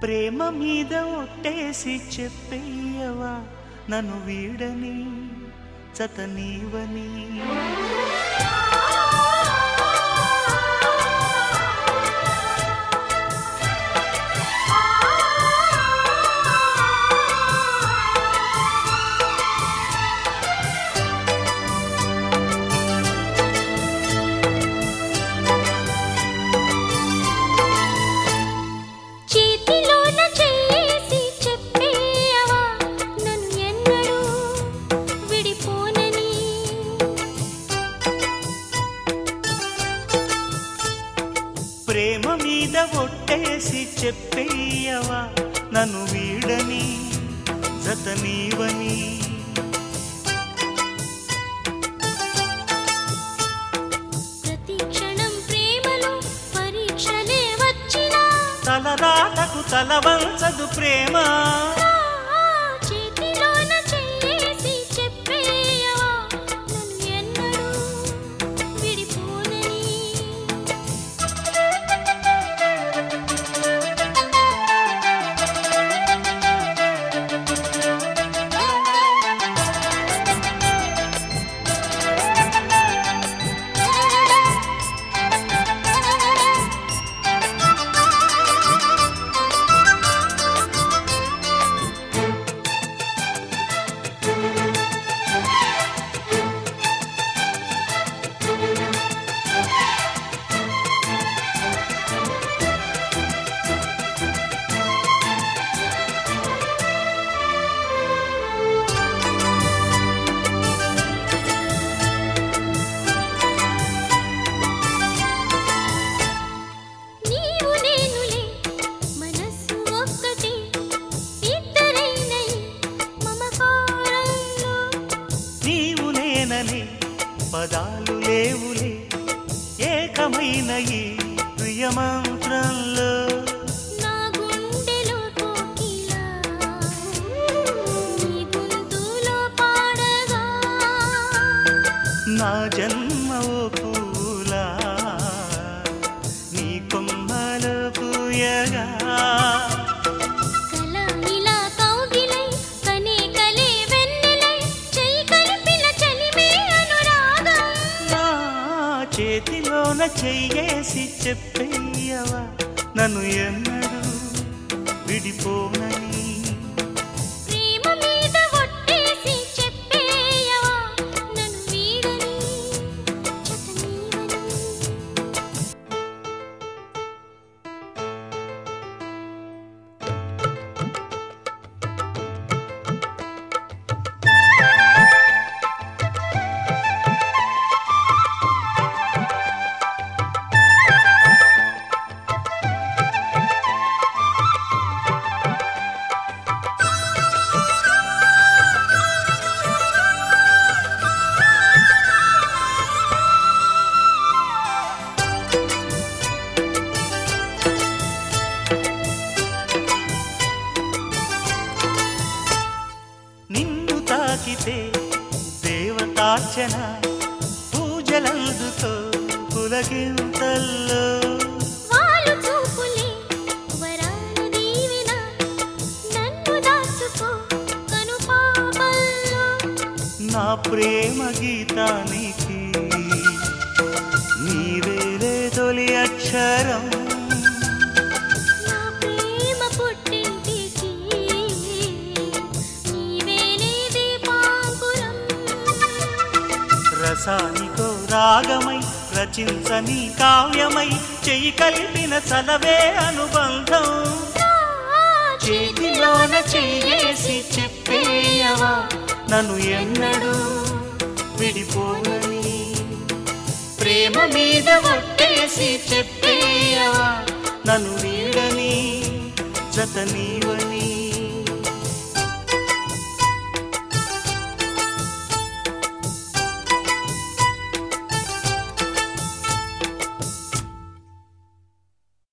ప్రేమ మీద ఒట్టేసి చెప్పేయవా నన్ను వీడని జత నీవని చేతిలోన చేసి చెప్పేయవా నన్ను ఎన్నడూ విడిపోనని ప్రేమ మీద ఒట్టేసి చెప్పేయవా నన్ను వీడని జత నీవని ప్రతి క్షణం ప్రేమలో పరీక్షలే వచ్చినా తలరాతకు తల వంచదు ప్రేమ నా చేతిలోన చేసి చెప్పేయవా నన్ను ఎన్నడూ విడిపోనని నీవు నేనులే మనస్సు ఒక్కటి ఇద్దరైనై మమకారంలో నీవు నేననే పదాలు లేవులే ఏకమైన ఈ ప్రియమంత్రంలో నా గుండెలో కోకిల నీ గొంతులో పాడగా నా జన్మ ఓ పూలా నీ కొమ్మలో పూయగా కల ఇలా కౌగిలై కనే కలే వెన్నెలై చెయ్యి కలిపిన చలిమే అనురాగం నా చేతిలోన చెయ్యేసి చెప్పేయవా నన్ను ఎన్నడూ విడిపోనని ప్రేమ మీద ఒట్టేసి చెప్పేయవా నన్ను వీడని జత నీవని నిన్ను తాకితే దేవతార్చన పూజలందుకో పులకింతల్లో వాళ్ళు చూపులే వరాల దీవెన నన్ను దాచుకో కను పాపల్లో నా ప్రేమ గీతానికి నీవేలే తొలి అక్షరం నా ప్రేమ పుట్టింటికి నీవేనే దీపాంకురం రసానికో రాగమై రచించని కావ్యమై చెయ్యి కలిపిన చలవే అనుబంధం చేతిలోన చెయ్యేసి చెప్పేయవా నన్ను ఎన్నడూ విడిపోనని ప్రేమ మీద ఒట్టేసి చెప్పేయవా నన్ను వీడని జత నీవని